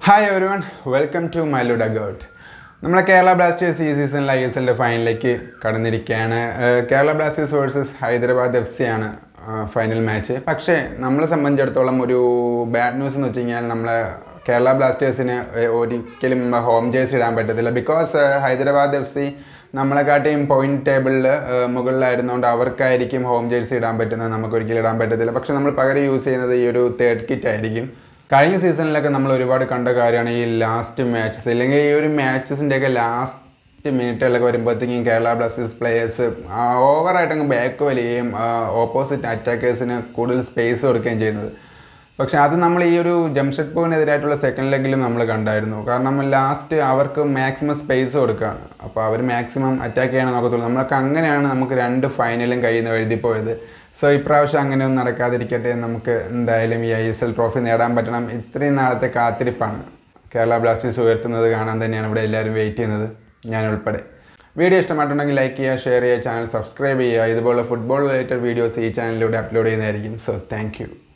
hi everyone welcome to മൈലുഡ ഗേൾഡ് നമ്മളെ കേരള ബ്ലാസ്റ്റേഴ്സ് ഈ സീസണിൽ ഐ എസ് എല്ലിൻ്റെ ഫൈനലിലേക്ക് കടന്നിരിക്കുകയാണ് ഏഹ് Kerala Blasters versus Hyderabad F C ആണ് ഫൈനൽ മാച്ച് പക്ഷേ നമ്മളെ സംബന്ധിച്ചിടത്തോളം ഒരു ബാഡ് ന്യൂസ് എന്ന് വെച്ച് കഴിഞ്ഞാൽ നമ്മളെ കേരള ബ്ലാസ്റ്റേഴ്സിന് ഏഹ് ഒരിക്കലും ഹോം ജേഴ്സി ഇടാൻ പറ്റത്തില്ല ബിക്കോസ് ഹൈദരാബാദ് എഫ് സി നമ്മളെക്കാട്ടിയും പോയിന്റ് ടേബിളിൽ മുകളിലായിരുന്നുകൊണ്ട് അവർക്കായിരിക്കും ഹോം ജേഴ്സി ഇടാൻ പറ്റുന്നത് നമുക്ക് ഒരിക്കലും ഇടാൻ പറ്റത്തില്ല പക്ഷെ നമ്മൾ പകരം യൂസ് ചെയ്യുന്നത് ഈ ഒരു തേർഡ് കിറ്റ് ആയിരിക്കും കഴിഞ്ഞ സീസണിലൊക്കെ നമ്മൾ ഒരുപാട് കണ്ട കാര്യമാണ് ഈ ലാസ്റ്റ് മാച്ചസ് അല്ലെങ്കിൽ ഈ ഒരു മാച്ചസിൻ്റെയൊക്കെ ലാസ്റ്റ് മിനിറ്റുകളൊക്കെ വരുമ്പോഴത്തേക്കും കേരള ബ്ലാസ്റ്റേഴ്സ് പ്ലേയേഴ്സ് ഓവറായിട്ട് അങ്ങ് ബാക്ക് വലിയുകയും ഓപ്പോസിറ്റ് അറ്റാക്കേഴ്സിന് കൂടുതൽ സ്പേസ് കൊടുക്കുകയും ചെയ്യുന്നത് പക്ഷെ അത് നമ്മൾ ഈ ഒരു ജംഷഡ്പൂരിനെതിരായിട്ടുള്ള സെക്കൻഡ് ലെഗിലും നമ്മൾ കണ്ടായിരുന്നു കാരണം ലാസ്റ്റ് അവർക്ക് മാക്സിമം സ്പേസ് കൊടുക്കുകയാണ് അപ്പോൾ അവർ മാക്സിമം അറ്റാക്ക് ചെയ്യാൻ നോക്കത്തുള്ളൂ നമ്മൾക്ക് അങ്ങനെയാണ് നമുക്ക് രണ്ട് ഫൈനലും കയ്യിൽ നിന്ന് എഴുതിപ്പോയത് സോ ഇപ്രാവശ്യം അങ്ങനെയൊന്നും നടക്കാതിരിക്കട്ടെ നമുക്ക് എന്തായാലും ഈ ഐ എസ് എൽ ട്രോഫി നേടാൻ പറ്റണം ഇത്രയും നാളത്തെ കാത്തിരിപ്പാണ് കേരള ബ്ലാസ്റ്റേഴ്സ് ഉയർത്തുന്നത് കാണാൻ തന്നെയാണ് ഇവിടെ എല്ലാവരും വെയിറ്റ് ചെയ്യുന്നത് ഞാൻ ഉൾപ്പെടെ വീഡിയോ ഇഷ്ടമായിട്ടുണ്ടെങ്കിൽ ലൈക്ക് ചെയ്യുക ഷെയർ ചെയ്യുക ചാനൽ സബ്സ്ക്രൈബ് ചെയ്യുക ഇതുപോലുള്ള ഫുട്ബോൾ റിലേറ്റഡ് വീഡിയോസ് ഈ ചാനലിലൂടെ അപ്ലോഡ് ചെയ്യുന്നതായിരിക്കും സോ താങ്ക്